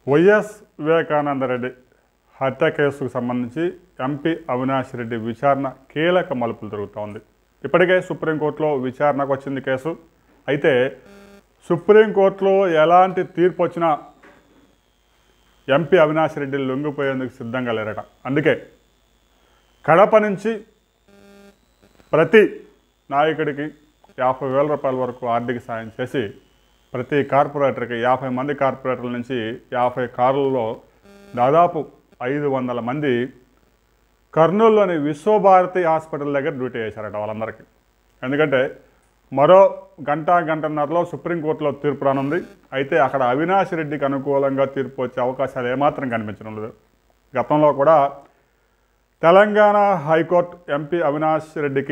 YS Vivekananda Reddy హత్య కేసుకు సంబంధించి ఎంపీ అవినాష్ రెడ్డి విచారణ కీలక మలుపులు జరుగుతోంది ఇప్పటికే సుప్రీంకోర్టులో విచారణకు వచ్చింది కేసు అయితే సుప్రీంకోర్టులో ఎలాంటి తీర్పు వచ్చినా ఎంపీ అవినాష్ రెడ్డి లొంగిపోయేందుకు సిద్ధంగా లేరట అందుకే కడప నుంచి ప్రతి నాయకుడికి యాభై వేల రూపాయల వరకు ఆర్థిక సాయం చేసి ప్రతి కార్పొరేటర్కి యాభై మంది కార్పొరేటర్ల నుంచి యాభై కార్లలో దాదాపు ఐదు వందల మంది కర్నూలులోని విశ్వభారతి హాస్పిటల్ దగ్గర డ్యూటీ చేశారట వాళ్ళందరికీ ఎందుకంటే మరో గంట గంటన్నరలో సుప్రీంకోర్టులో తీర్పు రానుంది అయితే అక్కడ అవినాష్ రెడ్డికి అనుకూలంగా తీర్పు వచ్చే అవకాశాలు ఏమాత్రం కనిపించడం లేదు గతంలో కూడా తెలంగాణ హైకోర్టు ఎంపీ అవినాష్ రెడ్డికి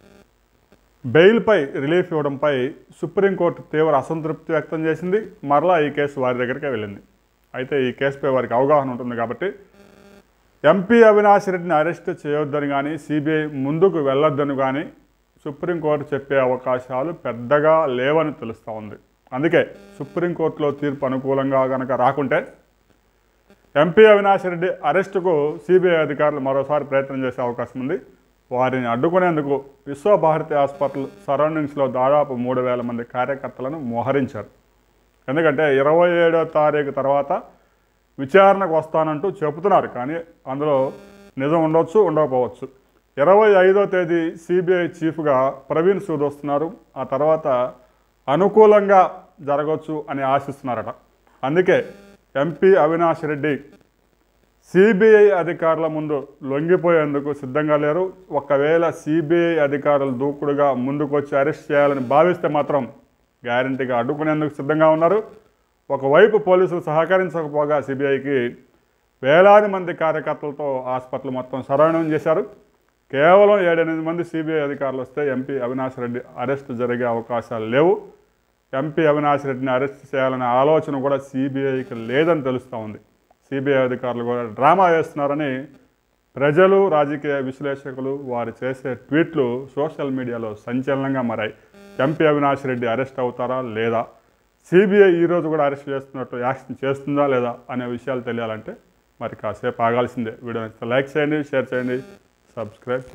బెయిల్పై రిలీఫ్ ఇవ్వడంపై సుప్రీంకోర్టు తీవ్ర అసంతృప్తి వ్యక్తం చేసింది మరలా ఈ కేసు వారి దగ్గరికే వెళ్ళింది అయితే ఈ కేసుపై వారికి అవగాహన ఉంటుంది కాబట్టి ఎంపీ అవినాష్ రెడ్డిని అరెస్ట్ చేయొద్దని కానీ సిబిఐ ముందుకు వెళ్ళొద్దని కానీ సుప్రీంకోర్టు చెప్పే అవకాశాలు పెద్దగా లేవని తెలుస్తూ ఉంది అందుకే సుప్రీంకోర్టులో తీర్పు అనుకూలంగా కనుక రాకుంటే ఎంపీ అవినాష్ రెడ్డి అరెస్టుకు సిబిఐ అధికారులు మరోసారి ప్రయత్నం చేసే అవకాశం ఉంది వారిని అడ్డుకునేందుకు విశ్వభారతి హాస్పిటల్ సరౌండింగ్స్లో దాదాపు మూడు వేల మంది కార్యకర్తలను మోహరించారు ఎందుకంటే ఇరవై ఏడో తారీఖు తర్వాత విచారణకు వస్తానంటూ చెబుతున్నారు కానీ అందులో నిజం ఉండొచ్చు ఉండకపోవచ్చు ఇరవై ఐదో తేదీ సిబిఐ చీఫ్గా ప్రవీణ్ సూద్ వస్తున్నారు ఆ తర్వాత అనుకూలంగా జరగవచ్చు అని ఆశిస్తున్నారట అందుకే ఎంపీ అవినాష్ రెడ్డి సిబిఐ అధికారుల ముందు లొంగిపోయేందుకు సిద్ధంగా లేరు ఒకవేళ సిబిఐ అధికారులు దూకుడుగా ముందుకు వచ్చి అరెస్ట్ చేయాలని భావిస్తే మాత్రం గ్యారంటీగా అడ్డుకునేందుకు సిద్ధంగా ఉన్నారు ఒకవైపు పోలీసులు సహకరించకపోగా సిబిఐకి వేలాది మంది కార్యకర్తలతో హాస్పిటల్ మొత్తం సరౌండింగ్ చేశారు కేవలం ఏడెనిమిది మంది సిబిఐ అధికారులు వస్తే ఎంపీ అవినాష్ రెడ్డి అరెస్ట్ జరిగే అవకాశాలు లేవు ఎంపీ అవినాష్ రెడ్డిని అరెస్ట్ చేయాలనే ఆలోచన కూడా సిబిఐకి లేదని తెలుస్తూ ఉంది సిబిఐ అధికారులు కూడా డ్రామా వేస్తున్నారని ప్రజలు రాజకీయ విశ్లేషకులు వారు చేసే ట్వీట్లు సోషల్ మీడియాలో సంచలనంగా మారాయి ఎంపీ అవినాష్ రెడ్డి అరెస్ట్ అవుతారా లేదా సిబిఐ ఈరోజు కూడా అరెస్ట్ చేస్తున్నట్టు యాక్షన్ చేస్తుందా లేదా అనే విషయాలు తెలియాలంటే మరి కాసేపు ఆగాల్సిందే వీడియో నచ్చితే లైక్ చేయండి షేర్ చేయండి సబ్స్క్రైబ్